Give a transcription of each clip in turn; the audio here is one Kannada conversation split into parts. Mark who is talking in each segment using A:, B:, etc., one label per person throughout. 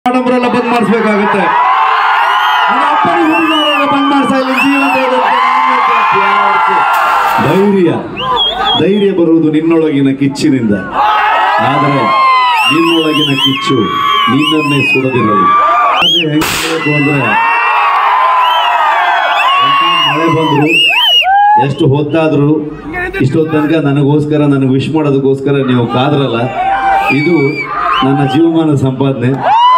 A: ಆಡಂಬರೆಲ್ಲ ಬಂದ್ ಮಾಡಿಸ್ಬೇಕಾಗುತ್ತೆ ನನ್ನ ಅಪ್ಪನಿಗೆ ಹುಟ್ಟಿದವರೆಲ್ಲ ಬಂದ್ ಮಾಡ್ತಾ ಇಲ್ಲ ಜೀವಂತ ಇರುತ್ತೆ. ಧೈರ್ಯ ಧೈರ್ಯ ಬರುವುದು ನಿನ್ನೊಳಗಿನ ಕಿಚ್ಚಿನಿಂದ ಆದರೆ ನಿನ್ನೊಳಗಿನ ಕಿಚ್ಚು ನಿನ್ನನ್ನೇ ಸುಡದಿರಲಿ ಅದೇ ಹೆಂಗ್ ಹೇಳ್ಬೇಕು ಅಂದ್ರೆ ಎಂಥ ಮಳೆ ಬಂದ್ರು ಎಷ್ಟು ಹೊತ್ತಾದ್ರು ಇಷ್ಟೊತ್ತು ತನಕ ನನಗೋಸ್ಕರ ನನಗೆ ವಿಶ್ ಮಾಡೋದಕ್ಕೋಸ್ಕರ ನೀವು ಕಾದ್ರಲ್ಲ ಇದು ನನ್ನ ಜೀವಮಾನ ಸಂಪಾದನೆ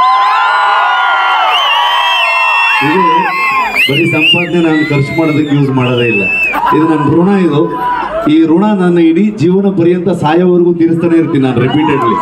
A: ಇದು ಬರೀ ಸಂಪಾದನೆ ನಾನು ಖರ್ಚು ಮಾಡೋದಕ್ಕೆ ಯೂಸ್ ಮಾಡೋದೇ ಇಲ್ಲ ಇದು ನನ್ನ ಋಣ ಇದು ಈ ಋಣ ನನ್ನ ಇಡೀ ಜೀವನ ಪರ್ಯಂತ ಸಾಯೋವರೆಗೂ ತೀರಿಸ್ತಾನೆ ಇರ್ತೀನಿ ನಾನು ರಿಪೀಟೆಡ್ಲಿ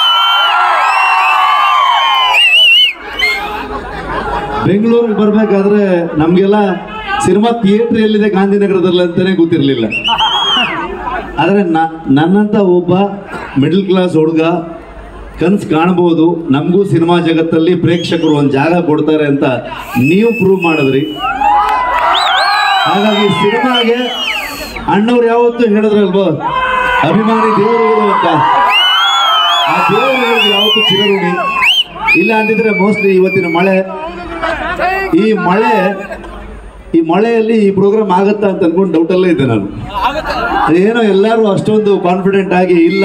A: ಬೆಂಗಳೂರಿಗೆ ಬರ್ಬೇಕಾದ್ರೆ ನಮಗೆಲ್ಲ ಸಿನಿಮಾ ಥಿಯೇಟ್ರ್ ಎಲ್ಲಿದೆ ಗಾಂಧಿನಗರದಲ್ಲಿ ಅಂತಾನೆ ಗೊತ್ತಿರಲಿಲ್ಲ ಆದರೆ ನನ್ನಂತ ಒಬ್ಬ ಮಿಡಲ್ ಕ್ಲಾಸ್ ಹುಡುಗ ಕನಸು ಕಾಣ್ಬೋದು ನಮಗೂ ಸಿನಿಮಾ ಜಗತ್ತಲ್ಲಿ ಪ್ರೇಕ್ಷಕರು ಒಂದು ಜಾಗ ಕೊಡ್ತಾರೆ ಅಂತ ನೀವು ಪ್ರೂವ್ ಮಾಡಿದ್ರಿ ಹಾಗಾಗಿ ಸಿನಿಮಾಗೆ ಅಣ್ಣವ್ರು ಯಾವತ್ತೂ ಹೇಳಿದ್ರಲ್ವೋ ಅಭಿಮಾನಿ ದೇವರುಗಳು ಅಂತ ಆ ದೇವರುಗಳಿಗೆ ಯಾವತ್ತೂ ಚಿರಋಣಿ ಇಲ್ಲ ಅಂದಿದ್ರೆ ಮೋಸ್ಟ್ಲಿ ಇವತ್ತಿನ ಮಳೆ ಈ ಮಳೆ ಈ ಮಳೆಯಲ್ಲಿ ಈ ಪ್ರೋಗ್ರಾಮ್ ಆಗತ್ತಾ ಅಂತ ಅನ್ಕೊಂಡು ಡೌಟಲ್ಲೇ ಇದ್ದೆ ನಾನು ಏನೋ ಎಲ್ಲರೂ ಅಷ್ಟೊಂದು ಕಾನ್ಫಿಡೆಂಟ್ ಆಗಿ ಇಲ್ಲ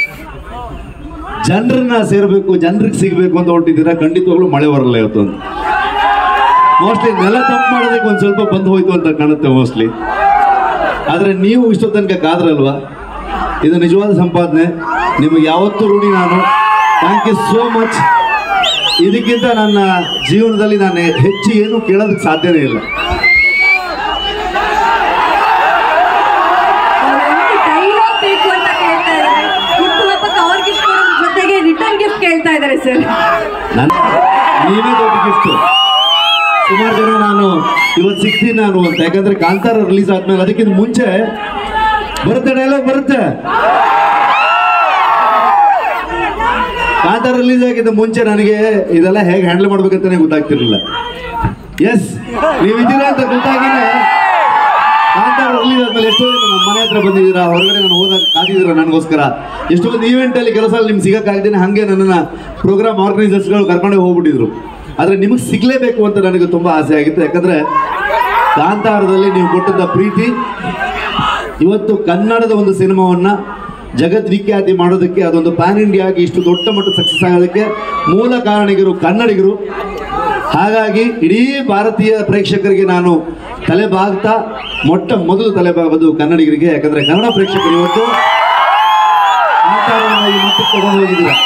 A: ಜನರನ್ನ ಸೇರಬೇಕು ಜನರಿಗೆ ಸಿಗಬೇಕು ಅಂತ ಹೊರಟಿದ್ದೀರಾ ಖಂಡಿತವಾಗ್ಲೂ ಮಳೆ ಬರಲ್ಲ ಇವತ್ತು ಅಂತ ಮೋಸ್ಟ್ಲಿ ನೆಲ ತಂಪು ಮಾಡೋದಕ್ಕೆ ಒಂದು ಸ್ವಲ್ಪ ಬಂದು ಹೋಯ್ತು ಅಂತ ಕಾಣುತ್ತೆ ಮೋಸ್ಟ್ಲಿ ಆದರೆ ನೀವು ಇಷ್ಟೋ ತನಕ ಕಾದ್ರಲ್ವಾ ಇದು ನಿಜವಾದ ಸಂಪಾದನೆ ನಿಮಗೆ ಯಾವತ್ತೂ ಋಣಿ ನಾನು ಥ್ಯಾಂಕ್ ಯು ಸೋ ಮಚ್ ಇದಕ್ಕಿಂತ ನನ್ನ ಜೀವನದಲ್ಲಿ ನಾನು ಹೆಚ್ಚು ಏನು ಕೇಳೋದಕ್ಕೆ ಸಾಧ್ಯನೇ ಇಲ್ಲ
B: ಅವ್ರೊಂದು ಡೈಲಾಗ್ ಬೇಕು ಅಂತ ಕೇಳ್ತಾ ಇದ್ದಾರೆ ಹುಟ್ಟುಹಬ್ಬಕ್ಕೆ ಅವ್ರ ಗಿಫ್ಟ್ ಕೊಡೋದ್ರ ಜೊತೆಗೆ ರಿಟರ್ನ್ ಗಿಫ್ಟ್ ಕೇಳ್ತಾ ಇದ್ದಾರೆ ಸರ್
A: ನನ್ನ ನೀವೇ ದೊಡ್ಡ ಗಿಫ್ಟ್ ಸುಮಾರು ಜನ ನಾನು ಇವತ್ತು ಸಿಗ್ತೀನಿ ನಾನು ಅಂತ ಯಾಕಂದ್ರೆ ಕಾಂತಾರ ರಿಲೀಸ್ ಆದ್ಮೇಲೆ ಅದಕ್ಕಿಂತ ಮುಂಚೆ ಬರುತ್ತೆ ಡೈಲಾಗ್ ಬರುತ್ತೆ ಕಾಂತಾರ ರಿಲೀಸ್ ಆಗಿದ್ದ ಮುಂಚೆ ನನಗೆ ಇದೆಲ್ಲ ಹೇಗೆ ಹ್ಯಾಂಡಲ್ ಮಾಡ್ಬೇಕಂತಾನೆ ಗೊತ್ತಾಗ್ತಿರ್ಲಿಲ್ಲ ಎಸ್ ನೀವು ಇದ್ದೀರಾ ಅಂತ ಗೊತ್ತಾಗಿನೇ ಕಾಂತಾರ ರಿಲೀಸ್ ಆದ್ಮೇಲೆ ಎಷ್ಟೋ ಜನ ನಮ್ಮ ಮನೆ ಹತ್ರ ಬಂದಿದ್ದೀರಾ ಹೊರಗಡೆ ನಾನು ಹೋದಾಗ ಕಾದಿದ್ದೀರಾ ನನಗೋಸ್ಕರ ಎಷ್ಟೊಂದು ಈವೆಂಟ್ ಅಲ್ಲಿ ಕೆಲಸ ನಿಮ್ಗೆ ಸಿಗಕ್ಕಾಗ್ದೇನೆ ಹಾಗೆ ನನ್ನನ್ನ ಪ್ರೋಗ್ರಾಮ್ ಆರ್ಗನೈಸರ್ಸ್ಗಳು ಕರ್ಕೊಂಡೇ ಹೋಗ್ಬಿಟ್ಟಿದ್ರು ಆದ್ರೆ ನಿಮಗೆ ಸಿಗ್ಲೇಬೇಕು ಅಂತ ನನಗೆ ತುಂಬಾ ಆಸೆ ಆಗಿತ್ತು ಯಾಕಂದ್ರೆ ಕಾಂತಾರದಲ್ಲಿ ನೀವು ಕೊಟ್ಟಂತ ಪ್ರೀತಿ ಇವತ್ತು ಕನ್ನಡದ ಒಂದು ಸಿನಿಮಾವನ್ನ ಜಗದ್ವಿಖ್ಯಾತಿ ಮಾಡೋದಕ್ಕೆ ಅದೊಂದು ಪ್ಯಾನ್ ಇಂಡಿಯಾ ಆಗಿ ಇಷ್ಟು ದೊಡ್ಡ ಮಟ್ಟ ಸಕ್ಸಸ್ ಆಗೋದಕ್ಕೆ ಮೂಲ ಕಾರಣಿಗರು ಕನ್ನಡಿಗರು ಹಾಗಾಗಿ ಇಡೀ ಭಾರತೀಯ ಪ್ರೇಕ್ಷಕರಿಗೆ ನಾನು ತಲೆ ಬಾಗ್ತಾ ಮೊಟ್ಟ ಮೊದಲು ತಲೆ ಬಾಗೋದು ಕನ್ನಡಿಗರಿಗೆ ಯಾಕಂದ್ರೆ ಕನ್ನಡ ಪ್ರೇಕ್ಷಕರು ಇವತ್ತು ಕಾಂತಾರವನ್ನ ಈ ಮಟ್ಟಕ್ಕೆ ತಗೊಂಡು ಹೋಗಿದ್ದೀರಾ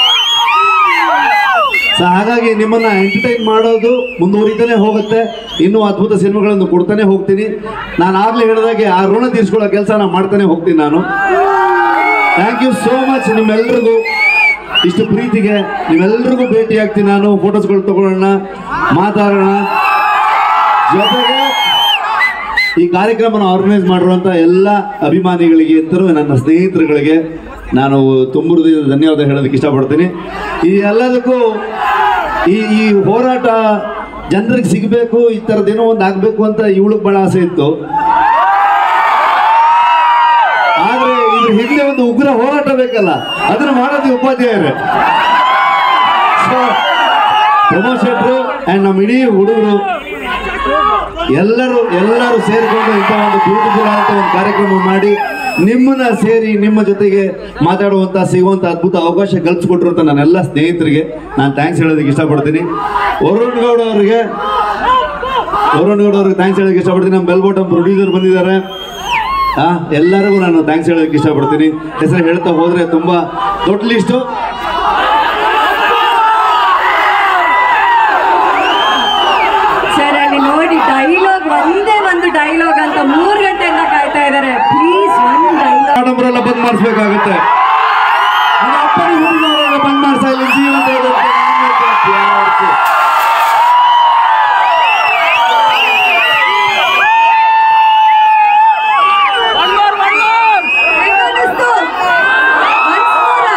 A: ಸೊ ಹಾಗಾಗಿ ನಿಮ್ಮನ್ನ ಎಂಟರ್ಟೈನ್ ಮಾಡೋದು ಮುಂದುವರಿತಾನೆ ಹೋಗುತ್ತೆ ಇನ್ನೂ ಅದ್ಭುತ ಸಿನಿಮಾಗಳನ್ನು ಕೊಡ್ತಾನೆ ಹೋಗ್ತೀನಿ ನಾನು ಆಗ್ಲೇ ಹೇಳಿದಾಗೆ ಆ ಋಣ ತೀರಿಸ್ಕೊಳ್ಳೋ ಕೆಲಸ ನಾನು ಮಾಡ್ತಾನೆ ಹೋಗ್ತೀನಿ ನಾನು ಥ್ಯಾಂಕ್ ಯು ಸೋ ಮಚ್ ನಿಮ್ಮೆಲ್ರಿಗೂ ಇಷ್ಟು ಪ್ರೀತಿಗೆ ನೀವೆಲ್ರಿಗೂ ಭೇಟಿ ಆಗ್ತೀನಿ ನಾನು ಫೋಟೋಸ್ಗಳು ತಗೊಳ್ಳೋಣ ಮಾತಾಡೋಣ ಜೊತೆಗೆ ಈ ಕಾರ್ಯಕ್ರಮನ ಆರ್ಗನೈಸ್ ಮಾಡಿರುವಂಥ ಎಲ್ಲ ಅಭಿಮಾನಿಗಳಿಗೆ ಅಂತರೂ ನನ್ನ ಸ್ನೇಹಿತರುಗಳಿಗೆ ನಾನು ತುಂಬ ಹೃದಯದ ಧನ್ಯವಾದ ಹೇಳೋದಕ್ಕೆ ಇಷ್ಟಪಡ್ತೀನಿ ಈ ಎಲ್ಲದಕ್ಕೂ ಈ ಈ ಹೋರಾಟ ಜನರಿಗೆ ಸಿಗಬೇಕು ಈ ಥರದ್ದೇನೋ ಒಂದು ಆಗಬೇಕು ಅಂತ ಇವಳಿಗೆ ಭಾಳ ಆಸೆ ಇತ್ತು ಆದ್ರೆ ಇದ್ರ ಹಿಂದೆ ಒಂದು ಉಗ್ರ ಹೋರಾಟ ಬೇಕಲ್ಲ ಅದನ್ನು ಮಾಡೋದು ಉಪಾಧ್ಯಾಯರೇ So, ಪ್ರಮೋದ್ ಶೆಟ್ರು ಅಂಡ್ ನಮ್ಮ ಇಡೀ ಹುಡುಗರು ಎಲ್ಲರೂ ಎಲ್ಲರೂ ಸೇರಿಕೊಂಡು ಇಂಥ ಒಂದು ಬ್ಯೂಟಿಫುಲ್ ಆದಂಥ ಒಂದು ಕಾರ್ಯಕ್ರಮ ಮಾಡಿ ನಿಮ್ಮನ್ನ ಸೇರಿ ನಿಮ್ಮ ಜೊತೆಗೆ ಮಾತಾಡುವಂತ ಸಿಗುವಂತ ಅದ್ಭುತ ಅವಕಾಶ ಕಲ್ಪಿಸ್ಕೊಟ್ರು ನನ್ನೆಲ್ಲ ಸ್ನೇಹಿತರಿಗೆ ನಾನು ಥ್ಯಾಂಕ್ಸ್ ಹೇಳೋದಕ್ಕೆ ಇಷ್ಟಪಡ್ತೀನಿ ವರುಣ್ ಗೌಡ ಅವರಿಗೆ ವರುಣ್ ಗೌಡ ಅವ್ರಿಗೆ ಥ್ಯಾಂಕ್ಸ್ ಹೇಳೋದಕ್ಕೆ ಇಷ್ಟಪಡ್ತೀನಿ ನಮ್ಮ ಬೆಲ್ಬೋಟಮ್ ಪ್ರೊಡ್ಯೂಸರ್ ಬಂದಿದ್ದಾರೆ ಆ ಎಲ್ಲರಿಗೂ ನಾನು ಥ್ಯಾಂಕ್ಸ್ ಹೇಳೋದಕ್ಕೆ ಇಷ್ಟಪಡ್ತೀನಿ ಹೆಸರು ಹೇಳ್ತಾ ಹೋದ್ರೆ ತುಂಬಾ ದೊಡ್ಡ ಲಿಸ್ಟು
B: ಸರ್ ಅಲ್ಲಿ ನೋಡಿ ಡೈಲಾಗ್ ಒಂದೇ ಒಂದು ಡೈಲಾಗ್ ಅಂತ ಮೂರು ಗಂಟೆಯಿಂದ ಕಾಯ್ತಾ ಇದ್ದಾರೆ ಪ್ಲೀಸ್ ಒಂದು ಡೈಲಾಗ್
A: ಆಡಂಬರೆಲ್ಲ ಬಂದ್ ಮಾಡಿಸ್ಬೇಕಾಗುತ್ತೆ ನನ್ನ ಅಪ್ಪನಿಗೆ ಹುಟ್ಟಿದವರೆಲ್ಲ ಬಂದ್ ಮಾಡ್ತಾ ಇಲ್ಲ ಜೀವಂತ ಇರುತ್ತೆ.
B: ಹೇಗನ್ನಿಸ್ತು? Once more.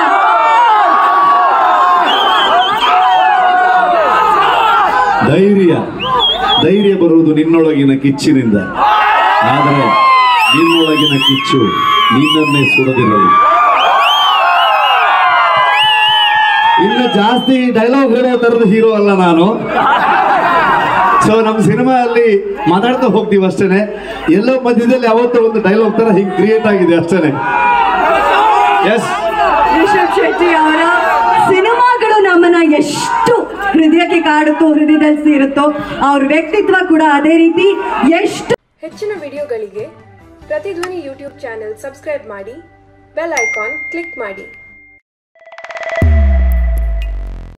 A: ಧೈರ್ಯ ಧೈರ್ಯ ಬರುವುದು ನಿನ್ನೊಳಗಿನ ಕಿಚ್ಚಿನಿಂದ ಆದರೆ ನಿನ್ನೊಳಗಿನ ಕಿಚ್ಚು ನಿನ್ನನ್ನೇ ಸುಡದಿರಲಿ ಇನ್ನು ಜಾಸ್ತಿ ಡೈಲಾಗ್ ಹೇಳೋ ಥರದ ಹೀರೋ ಅಲ್ಲ ನಾನು ಸೊ ನಮ್ಮ ಸಿನಿಮಾ ಅಲ್ಲಿ ಮಾತಾಡ್ತಾ ಹೋಗ್ತೀವಿ ಅಷ್ಟೇನೆ ಎಲ್ಲೋ ಮಧ್ಯದಲ್ಲಿ ಯಾವತ್ತೋ ಒಂದು ಡೈಲಾಗ್ ತರ ಹಿಂಗೆ ಕ್ರಿಯೇಟ್ ಆಗಿದೆ ಅಷ್ಟೇನೆ ಎಸ್
B: ರಿಷಬ್ ಶೆಟ್ಟಿ ಅವರ ಸಿನಿಮಾಗಳು ನಮ್ಮನ್ನ ಎಷ್ಟು ಹೃದಯಕ್ಕೆ ಕಾಡುತ್ತೋ ಹೃದಯದಲ್ಲಿ ಸೇರುತ್ತೋ ಅವ್ರ ವ್ಯಕ್ತಿತ್ವ ಕೂಡ ಅದೇ ರೀತಿ ಎಷ್ಟು
C: ಹೆಚ್ಚಿನ ವಿಡಿಯೋಗಳಿಗೆ ಪ್ರತಿಧ್ವನಿ ಯೂಟ್ಯೂಬ್ ಚಾನೆಲ್ ಸಬ್ಸ್ಕ್ರೈಬ್ ಮಾಡಿ ಬೆಲ್ ಐಕಾನ್ ಕ್ಲಿಕ್ ಮಾಡಿ